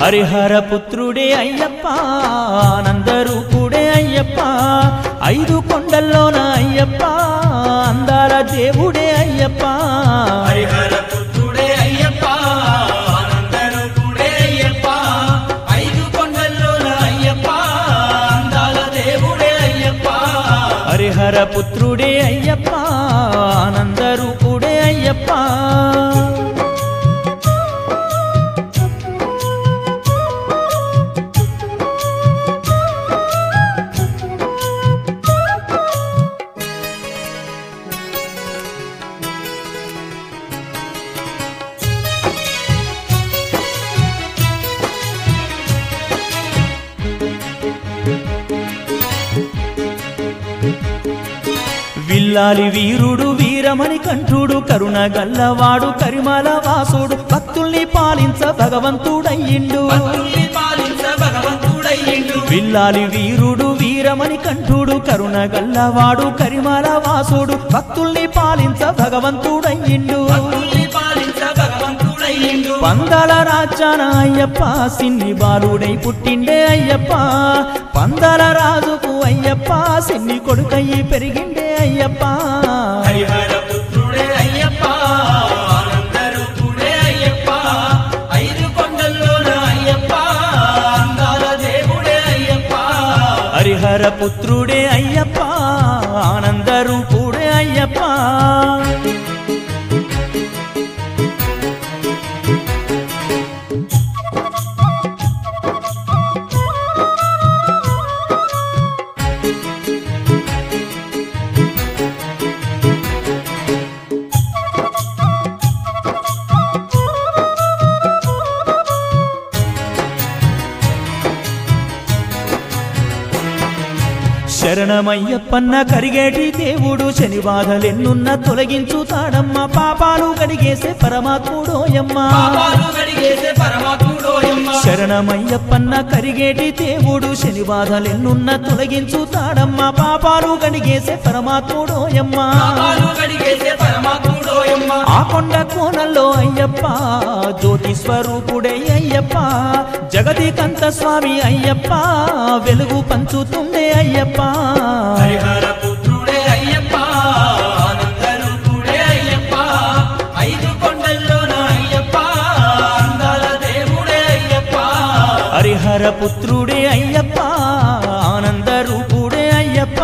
హరిహర పుత్రుడే అయ్యప్ప ఆనందరూపుడే అయ్యప్ప ఐదు కొండల్లోన అయ్యప్ప అందాల దేవుడే అయ్యప్ప హరిహర పుత్రుడే అయ్యప్ప ఆనందరూపుడే అయ్యప్ప ఐదు కొండల్లోన అయ్యప్ప అందాల దేవుడే అయ్యప్ప హరిహర పుత్రుడే అయ్యప్ప ఆనందరూపుడే అయ్యప్ప విల్లాలి వీరుడు వీరమణి కంఠుడు కరుణ గల్లవాడు కరిమల వాసుడు భక్తుల్ని పాలించ భగవంతుడయ్యిండు భక్తుల్ని పాలించ భగవంతుడయ్యిండు విల్లాలి వీరుడు వీరమణి కంఠుడు కరుణ గల్లవాడు కరిమల వాసుడు భక్తుల్ని పాలించ భగవంతుడయ్యిండు భక్తుల్ని పాలించ భగవంతుడయ్యిండు పందల రాజాన అయ్యప్ప సిన్ని బాలుడై పుట్టిండే అయ్యప్ప పందల రాజుకు అయ్యప్ప సిన్ని కొడుకయ్యి పెరిగిండే అయ్యప్ప హరిహర పుత్రుడే అయ్యప్ప ఆనందరూపుడే అయ్యప్ప ఐదు కొండల్లోన అయ్యప్ప అందాల దేవుడే అయ్యప్ప హరిహర పుత్రుడే అయ్యప్ప ఆనందరూపుడే అయ్యప్ప శరణమయ్యప్పన్న కరిగేటి దేవుడు శని బాధలెన్నున్న తొలగించుతాడమ్మ పాపాలు కడిగేసే పరమాత్ముడోయమ్మ పాపాలు కడిగేసే పరమాత్ముడోయమ్మ శరణమయ్యప్పన్న కరిగేటి దేవుడు శని బాధలెన్నున్న తొలగించుతాడమ్మ పాపాలు కడిగేసే పరమాత్ముడోయమ్మ పాపాలు కడిగేసే పరమాత్ముడోయమ్మ ఆ కొండ కోణంలో అయ్యప్ప జ్యోతి స్వరూపుడే అయ్యప్ప జగతికంత స్వామి అయ్యప్ప వెలుగు పంచుతుండే అయ్యప్ప హరిహర పుత్రుడే అయ్యప్ప ఆనందరూపుడే అయ్యప్ప ఐదు కొండల్లోన అయ్యప్ప అందాల దేవుడే అయ్యప్ప హరిహర పుత్రుడే అయ్యప్ప ఆనంద రూపుడే అయ్యప్ప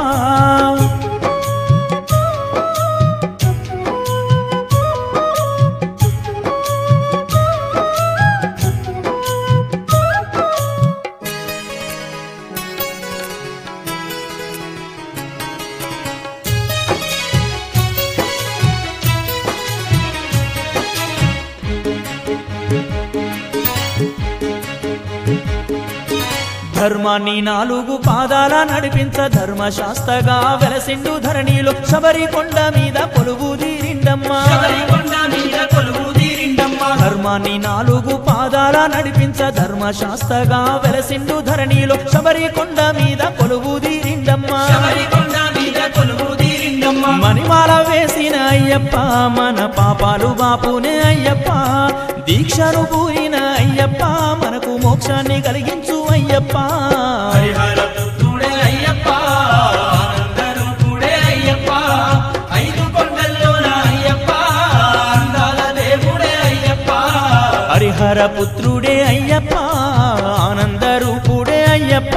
ధర్మాన్ని నాలుగు పాదాల నడిపించ ధర్మశాస్త్రగా వెలసిండు ధరణిలో శబరి కొండ మీద కొలువు తీరిండమ్మా శబరికొండ మీద కొలువు తీరిండమ్మ ధర్మాన్ని నాలుగు పాదాల నడిపించ ధర్మశాస్త్రగా వెలసిండు ధరణిలో శబరి కొండ మీద కొలువు తీరిండమ్మా శబరికొండ మీద కొలువు తీరిండమ్మ మణిమాల వేసిన అయ్యప్ప మన పాపాలు బాపునే అయ్యప్ప దీక్షను పూరిన అయ్యప్ప మనకు మోక్షాన్ని కలిగించు అయ్యప్ప హరిహర పుత్రుడే అయ్యప్ప ఆనందరూపుడే అయ్యప్ప ఐదు కొండల్లోన అయ్యప్ప అందాల దేవుడే అయ్యప్ప హరిహర పుత్రుడే అయ్యప్ప ఆనంద రూపుడే అయ్యప్ప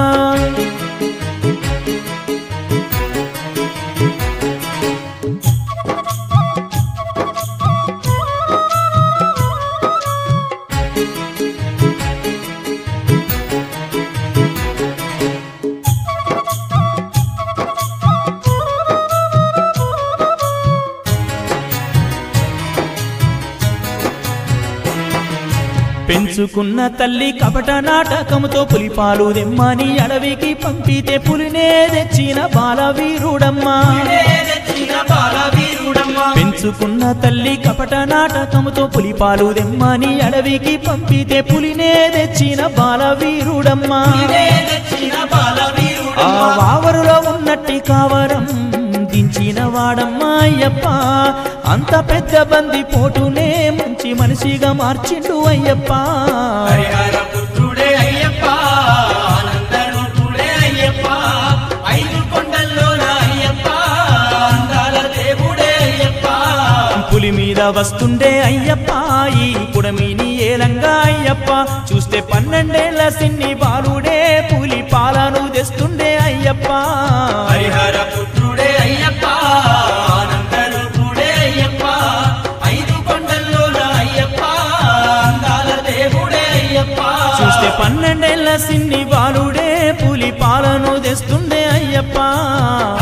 పెంచుకున్న తల్లి కపట నాటకముతో పులిపాలు దెమ్మని అడవికి పంపితే పులినే తెచ్చిన బాలవీరుడమ్మా పులినే తెచ్చిన బాలవీరుడమ్మ పెంచుకున్న తల్లి కపట నాటకముతో పులిపాలు దెమ్మని అడవికి పంపితే పులినే తెచ్చిన బాలవీరుడమ్మా పులినే తెచ్చిన ఆ బాలవీరుడమ్మ వావరులో ఉన్నట్టి కావరం దించిన వాడమ్మా అయ్యప్ప అంత పెద్ద బంది పోటునే మంచి మనిషిగా మార్చిండు అయ్యప్ప హరిహర పుత్రుడే అయ్యప్ప ఆనందరూపుడే అయ్యప్ప ఐదు కొండల్లోన అయ్యప్ప అందాల దేవుడే అయ్యప్ప పులి మీద వస్తుండే అయ్యప్ప ఈ పుడమిని ఏలంగా అయ్యప్ప చూస్తే పన్నెండేళ్ల సిన్ని బాలుడే పులి పాలను తెస్తుండే అయ్యప్ప హరిహర పుత్రుడే అయ్యప్ప ఆనందరూపుడే అయ్యప్ప ఐదు కొండల్లోన అయ్యప్ప అందాల దేవుడే అయ్యప్ప చూస్తే పన్నెండేళ్ల సిన్ని బాలుడే పులి పాలను తెస్తుండే అయ్యప్ప